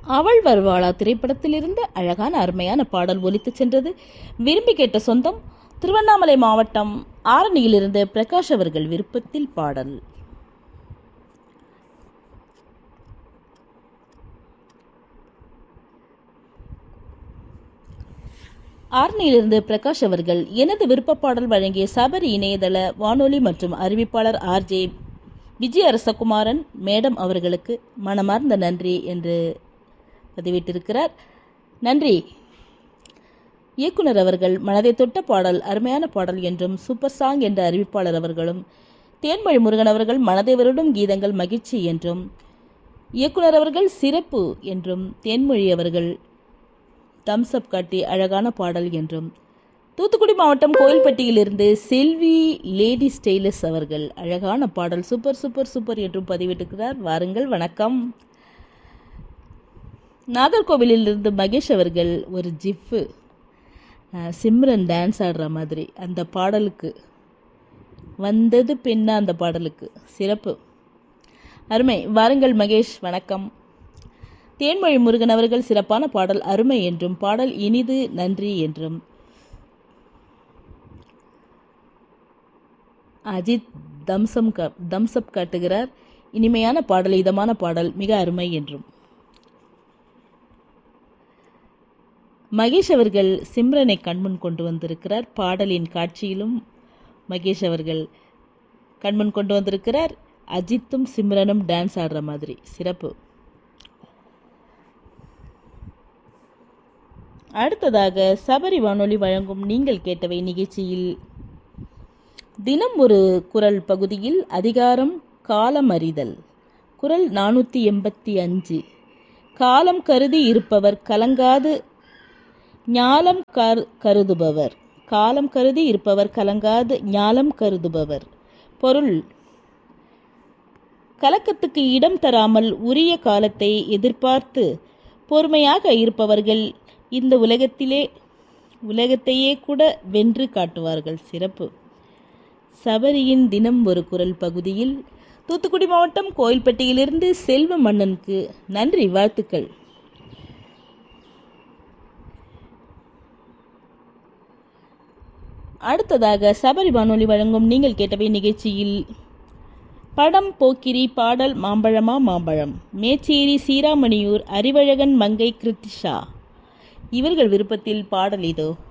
அவள் வருவாளா திரைப்படத்திலிருந்து அழகான அருமையான பாடல் ஒலித்துச் சென்றது விரும்பி கேட்ட சொந்தம் திருவண்ணாமலை மாவட்டம் ஆரணியிலிருந்து பிரகாஷ் அவர்கள் விருப்பத்தில் பாடல் ஆர்னியிலிருந்து பிரகாஷ் அவர்கள் எனது விருப்ப பாடல் வழங்கிய சபரி இணையதள வானொலி மற்றும் அறிவிப்பாளர் ஆர்ஜே விஜய் அரசகுமாரன் மேடம் அவர்களுக்கு மனமார்ந்த நன்றி என்று பதிவிட்டிருக்கிறார் நன்றி இயக்குனர் அவர்கள் மனதை தொட்ட பாடல் அருமையான பாடல் என்றும் சூப்பர் சாங் என்ற அறிவிப்பாளர் அவர்களும் தேன்மொழி முருகன் அவர்கள் மனதை வருடும் கீதங்கள் மகிழ்ச்சி என்றும் இயக்குனர் அவர்கள் சிறப்பு என்றும் தேன்மொழி அவர்கள் தம்ஸ் அப் காட்டி அழகான பாடல் என்றும் தூத்துக்குடி மாவட்டம் கோயில்பட்டியிலிருந்து செல்வி லேடி ஸ்டைலஸ் அவர்கள் அழகான பாடல் சூப்பர் சூப்பர் சூப்பர் என்றும் பதிவிட்டிருக்கிறார் வாருங்கள் வணக்கம் நாகர்கோவிலிருந்து மகேஷ் அவர்கள் ஒரு ஜிப்பு அஹ், சிம்ரன் டான்ஸ் ஆடுற மாதிரி அந்த பாடலுக்கு வந்தது பெண்ணா அந்த பாடலுக்கு சிறப்பு அருமை வாருங்கள் மகேஷ் வணக்கம் தேன்மொழி முருகன் அவர்கள் சிறப்பான பாடல் அருமை என்றும் பாடல் இனிது நன்றி என்றும் அஜித் தம்சம் கா தம்சப் காட்டுகிறார் இனிமையான பாடல் இதமான பாடல் மிக அருமை என்றும் மகேஷ் அவர்கள் சிம்ரனை கண்முன் கொண்டு வந்திருக்கிறார் பாடலின் காட்சியிலும் மகேஷ் அவர்கள் கண்முன் கொண்டு வந்திருக்கிறார் அஜித்தும் சிம்ரனும் டான்ஸ் ஆடுற மாதிரி சிறப்பு அடுத்ததாக சபரி வானொலி வழங்கும் நீங்கள் கேட்டவை நிகழ்ச்சியில் தினம் ஒரு குரல் பகுதியில் அதிகாரம் காலம் அறிதல் குரல் நானூற்றி எண்பத்தி அஞ்சு காலம் கருதி இருப்பவர் கலங்காது ஞாலம் கரு கருதுபவர் காலம் கருதி இருப்பவர் கலங்காது ஞாலம் கருதுபவர் பொருள் கலக்கத்துக்கு இடம் தராமல் உரிய காலத்தை எதிர்பார்த்து பொறுமையாக இருப்பவர்கள் இந்த உலகத்திலே உலகத்தையே கூட வென்று காட்டுவார்கள் சிறப்பு சபரியின் தினம் ஒரு குரல் பகுதியில் தூத்துக்குடி மாவட்டம் கோயில்பட்டியிலிருந்து செல்வ மன்னனுக்கு நன்றி வாழ்த்துக்கள் அடுத்ததாக சபரி வானொலி வழங்கும் நீங்கள் கேட்டவை நிகழ்ச்சியில் படம் போக்கிரி பாடல் மாம்பழமா மாம்பழம் மேச்சேரி சீராமணியூர் அறிவழகன் மங்கை கிருத்திஷா இவர்கள் விருப்பத்தில் பாடல் இதோ